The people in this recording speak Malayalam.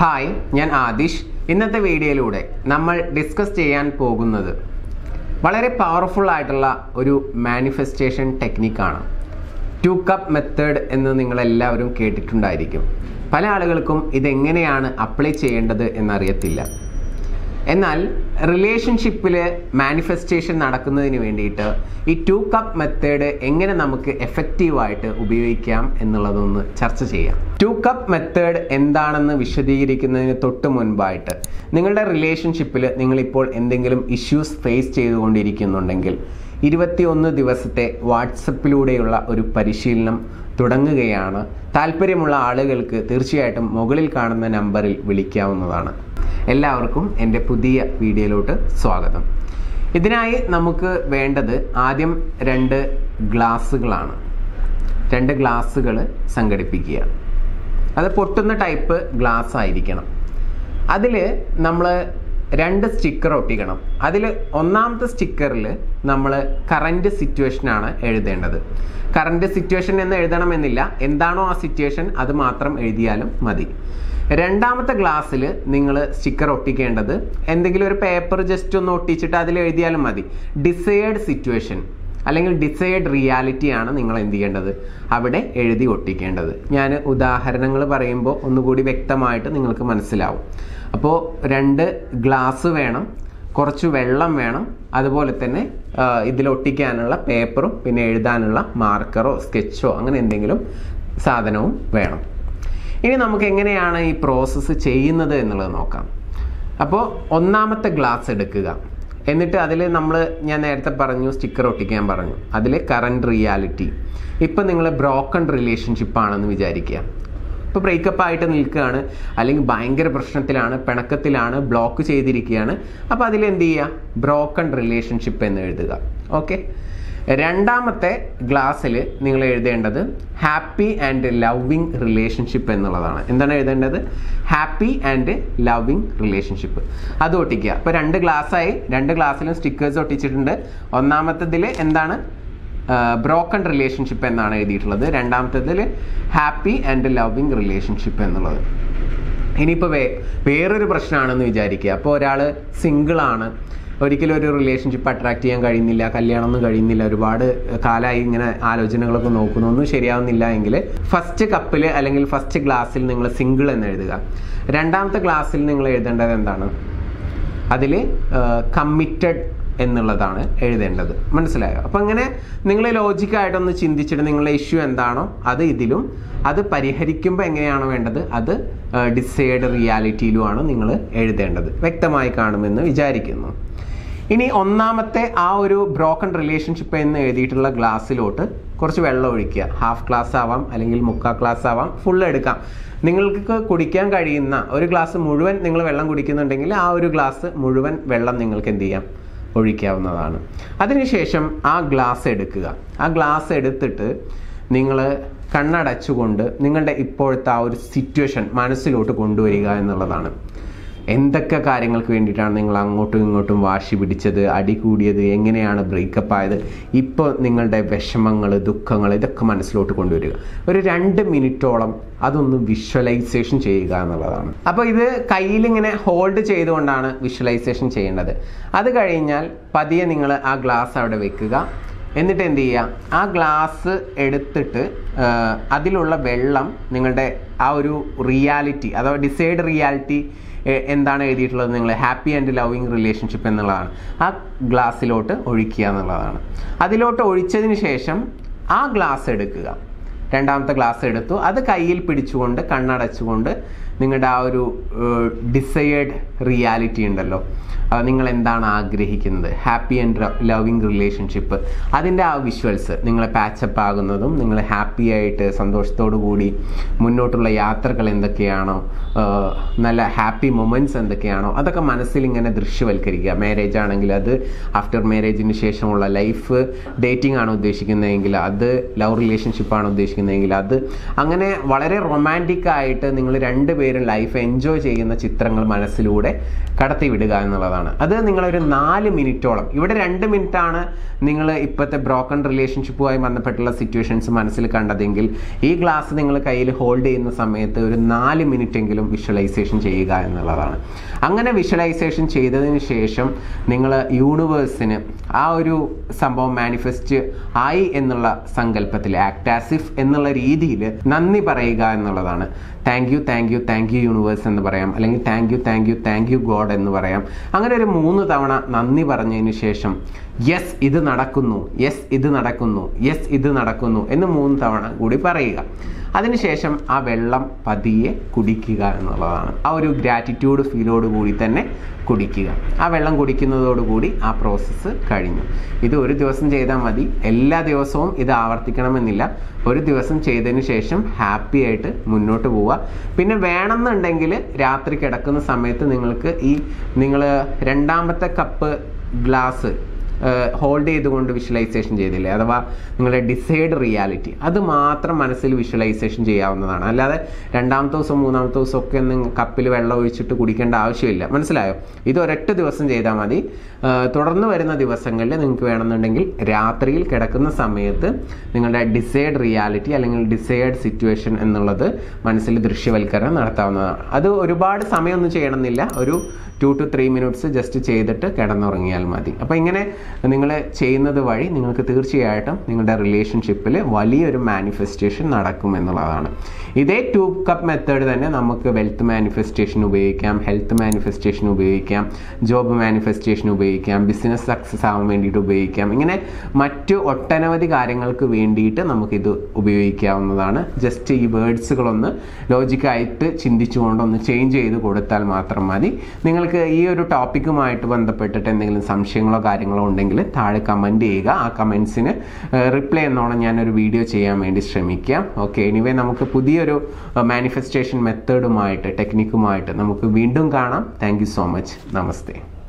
ഹായ് ഞാൻ ആദിഷ് ഇന്നത്തെ വീഡിയോയിലൂടെ നമ്മൾ ഡിസ്കസ് ചെയ്യാൻ പോകുന്നത് വളരെ പവർഫുൾ ആയിട്ടുള്ള ഒരു മാനിഫെസ്റ്റേഷൻ ടെക്നിക്കാണ് ടു കപ്പ് മെത്തേഡ് എന്ന് നിങ്ങളെല്ലാവരും കേട്ടിട്ടുണ്ടായിരിക്കും പല ആളുകൾക്കും ഇതെങ്ങനെയാണ് അപ്ലൈ ചെയ്യേണ്ടത് എന്നറിയത്തില്ല എന്നാൽ റിലേഷൻഷിപ്പിൽ മാനിഫെസ്റ്റേഷൻ നടക്കുന്നതിന് വേണ്ടിയിട്ട് ഈ ടു കപ്പ് മെത്തേഡ് എങ്ങനെ നമുക്ക് എഫക്റ്റീവായിട്ട് ഉപയോഗിക്കാം എന്നുള്ളതൊന്ന് ചർച്ച ചെയ്യാം ടു കപ്പ് മെത്തേഡ് എന്താണെന്ന് വിശദീകരിക്കുന്നതിന് തൊട്ട് മുൻപായിട്ട് നിങ്ങളുടെ റിലേഷൻഷിപ്പിൽ നിങ്ങളിപ്പോൾ എന്തെങ്കിലും ഇഷ്യൂസ് ഫേസ് ചെയ്തുകൊണ്ടിരിക്കുന്നുണ്ടെങ്കിൽ ഇരുപത്തിയൊന്ന് ദിവസത്തെ വാട്സപ്പിലൂടെയുള്ള ഒരു പരിശീലനം തുടങ്ങുകയാണ് താല്പര്യമുള്ള ആളുകൾക്ക് തീർച്ചയായിട്ടും മുകളിൽ കാണുന്ന നമ്പറിൽ വിളിക്കാവുന്നതാണ് എല്ലാവർക്കും എൻ്റെ പുതിയ വീഡിയോയിലോട്ട് സ്വാഗതം ഇതിനായി നമുക്ക് വേണ്ടത് ആദ്യം രണ്ട് ഗ്ലാസ്സുകളാണ് രണ്ട് ഗ്ലാസ്സുകൾ സംഘടിപ്പിക്കുക അത് പൊട്ടുന്ന ടൈപ്പ് ഗ്ലാസ് ആയിരിക്കണം അതിൽ നമ്മൾ രണ്ട് സ്റ്റിക്കർ ഒട്ടിക്കണം അതിൽ ഒന്നാമത്തെ സ്റ്റിക്കറിൽ നമ്മൾ കറൻറ്റ് സിറ്റുവേഷനാണ് എഴുതേണ്ടത് കറൻറ്റ് സിറ്റുവേഷൻ എന്ന് എഴുതണമെന്നില്ല എന്താണോ ആ സിറ്റുവേഷൻ അത് മാത്രം എഴുതിയാലും മതി രണ്ടാമത്തെ ഗ്ലാസ്സിൽ നിങ്ങൾ സ്റ്റിക്കർ ഒട്ടിക്കേണ്ടത് എന്തെങ്കിലും ഒരു പേപ്പർ ജസ്റ്റ് ഒന്ന് ഒട്ടിച്ചിട്ട് അതിൽ എഴുതിയാലും മതി ഡിസയേർഡ് സിറ്റുവേഷൻ അല്ലെങ്കിൽ ഡിസൈഡ് റിയാലിറ്റി ആണ് നിങ്ങൾ എന്ത് ചെയ്യേണ്ടത് അവിടെ എഴുതി ഒട്ടിക്കേണ്ടത് ഞാൻ ഉദാഹരണങ്ങൾ പറയുമ്പോൾ ഒന്നുകൂടി വ്യക്തമായിട്ട് നിങ്ങൾക്ക് മനസ്സിലാവും അപ്പോൾ രണ്ട് ഗ്ലാസ് വേണം കുറച്ച് വെള്ളം വേണം അതുപോലെ തന്നെ ഇതിൽ ഒട്ടിക്കാനുള്ള പേപ്പറും പിന്നെ എഴുതാനുള്ള മാർക്കറോ സ്കെച്ചോ അങ്ങനെ എന്തെങ്കിലും സാധനവും വേണം ഇനി നമുക്ക് എങ്ങനെയാണ് ഈ പ്രോസസ്സ് ചെയ്യുന്നത് എന്നുള്ളത് നോക്കാം അപ്പോൾ ഒന്നാമത്തെ ഗ്ലാസ് എടുക്കുക എന്നിട്ട് അതിൽ നമ്മൾ ഞാൻ നേരത്തെ പറഞ്ഞു സ്റ്റിക്കർ ഒട്ടിക്കാൻ പറഞ്ഞു അതിൽ കറണ്ട് റിയാലിറ്റി ഇപ്പം നിങ്ങൾ ബ്രോക്കൺ റിലേഷൻഷിപ്പ് ആണെന്ന് വിചാരിക്കുക ഇപ്പോൾ ബ്രേക്കപ്പ് ആയിട്ട് നിൽക്കുകയാണ് അല്ലെങ്കിൽ ഭയങ്കര പ്രശ്നത്തിലാണ് പിണക്കത്തിലാണ് ബ്ലോക്ക് ചെയ്തിരിക്കുകയാണ് അപ്പോൾ അതിൽ എന്ത് ചെയ്യുക ബ്രോക്കൺ റിലേഷൻഷിപ്പ് എന്ന് എഴുതുക ഓക്കെ രണ്ടാമത്തെ ഗ്ലാസ്സിൽ നിങ്ങൾ എഴുതേണ്ടത് ഹാപ്പി ആൻഡ് ലവിങ് റിലേഷൻഷിപ്പ് എന്നുള്ളതാണ് എന്താണ് എഴുതേണ്ടത് ഹാപ്പി ആൻഡ് ലവിങ് റിലേഷൻഷിപ്പ് അത് ഒട്ടിക്കുക അപ്പോൾ രണ്ട് ഗ്ലാസ്സായി രണ്ട് ഗ്ലാസ്സിലും സ്റ്റിക്കേഴ്സ് ഒട്ടിച്ചിട്ടുണ്ട് ഒന്നാമത്തതിൽ എന്താണ് ബ്രോക്കൺ റിലേഷൻഷിപ്പ് എന്നാണ് എഴുതിയിട്ടുള്ളത് രണ്ടാമത്തതിൽ ഹാപ്പി ആൻഡ് ലവിങ് റിലേഷൻഷിപ്പ് എന്നുള്ളത് ഇനിയിപ്പോൾ വേ വേറൊരു പ്രശ്നമാണെന്ന് വിചാരിക്കുക അപ്പോൾ ഒരാൾ സിംഗിളാണ് ഒരിക്കലും ഒരു റിലേഷൻഷിപ്പ് അട്രാക്ട് ചെയ്യാൻ കഴിയുന്നില്ല കല്യാണമൊന്നും കഴിയുന്നില്ല ഒരുപാട് കാലമായി ഇങ്ങനെ ആലോചനകളൊക്കെ നോക്കുന്നു ഒന്നും ശരിയാവുന്നില്ല എങ്കിൽ ഫസ്റ്റ് കപ്പിൽ അല്ലെങ്കിൽ ഫസ്റ്റ് ഗ്ലാസ്സിൽ നിങ്ങൾ സിംഗിൾ എന്ന് എഴുതുക രണ്ടാമത്തെ ഗ്ലാസ്സിൽ നിങ്ങൾ എഴുതേണ്ടത് എന്താണ് അതിൽ കമ്മിറ്റഡ് എന്നുള്ളതാണ് എഴുതേണ്ടത് മനസ്സിലായോ അപ്പം അങ്ങനെ നിങ്ങൾ ലോജിക്കായിട്ടൊന്ന് ചിന്തിച്ചിട്ട് നിങ്ങളുടെ ഇഷ്യൂ എന്താണോ അത് ഇതിലും അത് പരിഹരിക്കുമ്പോൾ എങ്ങനെയാണോ വേണ്ടത് അത് ഡിസൈഡ് റിയാലിറ്റിയിലുമാണ് നിങ്ങൾ എഴുതേണ്ടത് വ്യക്തമായി കാണുമെന്ന് വിചാരിക്കുന്നു ഇനി ഒന്നാമത്തെ ആ ഒരു ബ്രോക്കൺ റിലേഷൻഷിപ്പ് എന്ന് എഴുതിയിട്ടുള്ള ഗ്ലാസ്സിലോട്ട് കുറച്ച് വെള്ളം ഒഴിക്കുക ഹാഫ് ഗ്ലാസ് ആവാം അല്ലെങ്കിൽ മുക്കാൽ ഗ്ലാസ് ആവാം ഫുൾ എടുക്കാം നിങ്ങൾക്ക് കുടിക്കാൻ കഴിയുന്ന ഒരു ഗ്ലാസ് മുഴുവൻ നിങ്ങൾ വെള്ളം കുടിക്കുന്നുണ്ടെങ്കിൽ ആ ഒരു ഗ്ലാസ് മുഴുവൻ വെള്ളം നിങ്ങൾക്ക് എന്ത് ചെയ്യാം ഒഴിക്കാവുന്നതാണ് അതിനുശേഷം ആ ഗ്ലാസ് എടുക്കുക ആ ഗ്ലാസ് എടുത്തിട്ട് നിങ്ങൾ കണ്ണടച്ചുകൊണ്ട് നിങ്ങളുടെ ഇപ്പോഴത്തെ ആ ഒരു സിറ്റുവേഷൻ മനസ്സിലോട്ട് കൊണ്ടുവരിക എന്നുള്ളതാണ് എന്തൊക്കെ കാര്യങ്ങൾക്ക് വേണ്ടിയിട്ടാണ് നിങ്ങൾ അങ്ങോട്ടും ഇങ്ങോട്ടും വാശി പിടിച്ചത് അടി കൂടിയത് എങ്ങനെയാണ് ബ്രേക്കപ്പ് ആയത് ഇപ്പോൾ നിങ്ങളുടെ വിഷമങ്ങൾ ദുഃഖങ്ങൾ ഇതൊക്കെ മനസ്സിലോട്ട് കൊണ്ടുവരിക ഒരു രണ്ട് മിനിറ്റോളം അതൊന്ന് വിഷ്വലൈസേഷൻ ചെയ്യുക എന്നുള്ളതാണ് അപ്പോൾ ഇത് കയ്യിലിങ്ങനെ ഹോൾഡ് ചെയ്തുകൊണ്ടാണ് വിഷ്വലൈസേഷൻ ചെയ്യേണ്ടത് അത് കഴിഞ്ഞാൽ പതിയെ നിങ്ങൾ ആ ഗ്ലാസ് അവിടെ വെക്കുക എന്നിട്ട് എന്ത് ചെയ്യുക ആ ഗ്ലാസ് എടുത്തിട്ട് അതിലുള്ള വെള്ളം നിങ്ങളുടെ ആ ഒരു റിയാലിറ്റി അഥവാ ഡിസൈഡ് റിയാലിറ്റി എന്താണ് എഴുതിയിട്ടുള്ളത് നിങ്ങൾ ഹാപ്പി ആൻഡ് ലവിങ് റിലേഷൻഷിപ്പ് എന്നുള്ളതാണ് ആ ഗ്ലാസ്സിലോട്ട് ഒഴിക്കുക എന്നുള്ളതാണ് അതിലോട്ട് ഒഴിച്ചതിന് ശേഷം ആ ഗ്ലാസ് എടുക്കുക രണ്ടാമത്തെ ഗ്ലാസ് എടുത്തു അത് കയ്യിൽ പിടിച്ചുകൊണ്ട് കണ്ണടച്ചുകൊണ്ട് നിങ്ങളുടെ ആ ഒരു ഡിസയേർഡ് റിയാലിറ്റി ഉണ്ടല്ലോ നിങ്ങൾ എന്താണ് ആഗ്രഹിക്കുന്നത് ഹാപ്പി ആൻഡ് ലവിങ് റിലേഷൻഷിപ്പ് അതിൻ്റെ ആ വിഷ്വൽസ് നിങ്ങളെ പാച്ചപ്പ് ആകുന്നതും നിങ്ങൾ ഹാപ്പി ആയിട്ട് സന്തോഷത്തോടു കൂടി മുന്നോട്ടുള്ള യാത്രകൾ എന്തൊക്കെയാണോ നല്ല ഹാപ്പി മൊമെൻറ്റ്സ് എന്തൊക്കെയാണോ അതൊക്കെ മനസ്സിൽ ഇങ്ങനെ ദൃശ്യവൽക്കരിക്കുക മാരേജ് ആണെങ്കിൽ അത് ആഫ്റ്റർ മാരേജിന് ശേഷമുള്ള ലൈഫ് ഡേറ്റിംഗ് ആണ് ഉദ്ദേശിക്കുന്നതെങ്കിൽ അത് ലവ് റിലേഷൻഷിപ്പ് ആണ് ഉദ്ദേശിക്കുന്നതെങ്കിൽ അത് അങ്ങനെ വളരെ റൊമാൻറ്റിക് ആയിട്ട് നിങ്ങൾ രണ്ട് പേരും പേരും ലൈഫ് എൻജോയ് ചെയ്യുന്ന ചിത്രങ്ങൾ മനസ്സിലൂടെ കടത്തിവിടുക എന്നുള്ളതാണ് അത് നിങ്ങളൊരു നാല് മിനിറ്റോളം ഇവിടെ രണ്ട് മിനിറ്റാണ് നിങ്ങൾ ഇപ്പോഴത്തെ ബ്രോക്കൺ റിലേഷൻഷിപ്പുമായി ബന്ധപ്പെട്ടുള്ള സിറ്റുവേഷൻസ് മനസ്സിൽ കണ്ടതെങ്കിൽ ഈ ഗ്ലാസ് നിങ്ങൾ കയ്യിൽ ഹോൾഡ് ചെയ്യുന്ന സമയത്ത് ഒരു നാല് മിനിറ്റ് എങ്കിലും വിഷ്വലൈസേഷൻ ചെയ്യുക എന്നുള്ളതാണ് അങ്ങനെ വിഷ്വലൈസേഷൻ ചെയ്തതിന് ശേഷം നിങ്ങൾ യൂണിവേഴ്സിന് ആ ഒരു സംഭവം മാനിഫെസ്റ്റ് ആയി എന്നുള്ള സങ്കല്പത്തിൽ ആക്ട് ആസിഫ് എന്നുള്ള രീതിയിൽ നന്ദി പറയുക എന്നുള്ളതാണ് thank you thank you thank you universe എന്ന് പറയാം അല്ലെങ്കിൽ thank you thank you thank you God എന്ന് പറയാം അങ്ങനെ ഒരു മൂന്ന് തവണ നന്ദി പറഞ്ഞതിന് ശേഷം യെസ് ഇത് നടക്കുന്നു യെസ് ഇത് നടക്കുന്നു യെസ് ഇത് നടക്കുന്നു എന്ന് മൂന്ന് തവണ കൂടി പറയുക അതിനുശേഷം ആ വെള്ളം പതിയെ കുടിക്കുക എന്നുള്ളതാണ് ആ ഒരു ഗ്രാറ്റിറ്റ്യൂഡ് ഫീലോട് കൂടി തന്നെ കുടിക്കുക ആ വെള്ളം കുടിക്കുന്നതോടുകൂടി ആ പ്രോസസ്സ് കഴിഞ്ഞു ഇത് ഒരു ദിവസം ചെയ്താൽ മതി എല്ലാ ദിവസവും ഇത് ആവർത്തിക്കണമെന്നില്ല ഒരു ദിവസം ചെയ്തതിന് ശേഷം ഹാപ്പി ആയിട്ട് മുന്നോട്ട് പോവുക പിന്നെ വേണമെന്നുണ്ടെങ്കിൽ രാത്രി കിടക്കുന്ന സമയത്ത് നിങ്ങൾക്ക് ഈ നിങ്ങൾ രണ്ടാമത്തെ കപ്പ് ഗ്ലാസ് ഹോൾഡ് ചെയ്തുകൊണ്ട് വിഷ്വലൈസേഷൻ ചെയ്തില്ലേ അഥവാ നിങ്ങളുടെ ഡിസൈഡ് റിയാലിറ്റി അത് മാത്രം മനസ്സിൽ വിഷ്വലൈസേഷൻ ചെയ്യാവുന്നതാണ് അല്ലാതെ രണ്ടാമത്തെ ദിവസം മൂന്നാമത്തെ ദിവസം ഒക്കെ ഒന്നും കപ്പിൽ വെള്ളം ഒഴിച്ചിട്ട് കുടിക്കേണ്ട ആവശ്യമില്ല മനസ്സിലായോ ഇത് ഒരൊറ്റ ദിവസം ചെയ്താൽ മതി തുടർന്ന് വരുന്ന ദിവസങ്ങളിൽ നിങ്ങൾക്ക് വേണമെന്നുണ്ടെങ്കിൽ രാത്രിയിൽ കിടക്കുന്ന സമയത്ത് നിങ്ങളുടെ ഡിസൈഡ് റിയാലിറ്റി അല്ലെങ്കിൽ ഡിസൈഡ് സിറ്റുവേഷൻ എന്നുള്ളത് മനസ്സിൽ ദൃശ്യവൽക്കരണം നടത്താവുന്നതാണ് അത് ഒരുപാട് സമയമൊന്നും ചെയ്യണമെന്നില്ല ഒരു two two three minutes just ചെയ്തിട്ട് കിടന്നുറങ്ങിയാൽ മതി അപ്പോൾ ഇങ്ങനെ നിങ്ങൾ ചെയ്യുന്നത് വഴി നിങ്ങൾക്ക് തീർച്ചയായിട്ടും നിങ്ങളുടെ റിലേഷൻഷിപ്പിൽ വലിയൊരു മാനിഫെസ്റ്റേഷൻ നടക്കും എന്നുള്ളതാണ് ഇതേ ടു കപ്പ് മെത്തേഡ് തന്നെ നമുക്ക് വെൽത്ത് മാനിഫെസ്റ്റേഷൻ ഉപയോഗിക്കാം ഹെൽത്ത് മാനിഫെസ്റ്റേഷൻ ഉപയോഗിക്കാം ജോബ് മാനിഫെസ്റ്റേഷൻ ഉപയോഗിക്കാം ബിസിനസ് സക്സസ് ആവാൻ വേണ്ടിയിട്ട് ഉപയോഗിക്കാം ഇങ്ങനെ മറ്റു ഒട്ടനവധി കാര്യങ്ങൾക്ക് വേണ്ടിയിട്ട് നമുക്കിത് ഉപയോഗിക്കാവുന്നതാണ് ജസ്റ്റ് ഈ വേർഡ്സുകളൊന്ന് ലോജിക്കായിട്ട് ചിന്തിച്ചുകൊണ്ട് ഒന്ന് ചേഞ്ച് ചെയ്ത് കൊടുത്താൽ മാത്രം മതി നിങ്ങൾക്ക് ഈ ഒരു ടോപ്പിക്കുമായിട്ട് ബന്ധപ്പെട്ടിട്ട് എന്തെങ്കിലും സംശയങ്ങളോ കാര്യങ്ങളോ ഉണ്ടെങ്കിൽ താഴെ കമൻറ്റ് ചെയ്യുക ആ കമൻസിന് റിപ്ലൈ എന്നോണം ഞാനൊരു വീഡിയോ ചെയ്യാൻ വേണ്ടി ശ്രമിക്കാം ഓക്കെ എനിവേ നമുക്ക് പുതിയൊരു മാനിഫെസ്റ്റേഷൻ മെത്തേഡുമായിട്ട് ടെക്നിക്കുമായിട്ട് നമുക്ക് വീണ്ടും കാണാം താങ്ക് സോ മച്ച് നമസ്തേ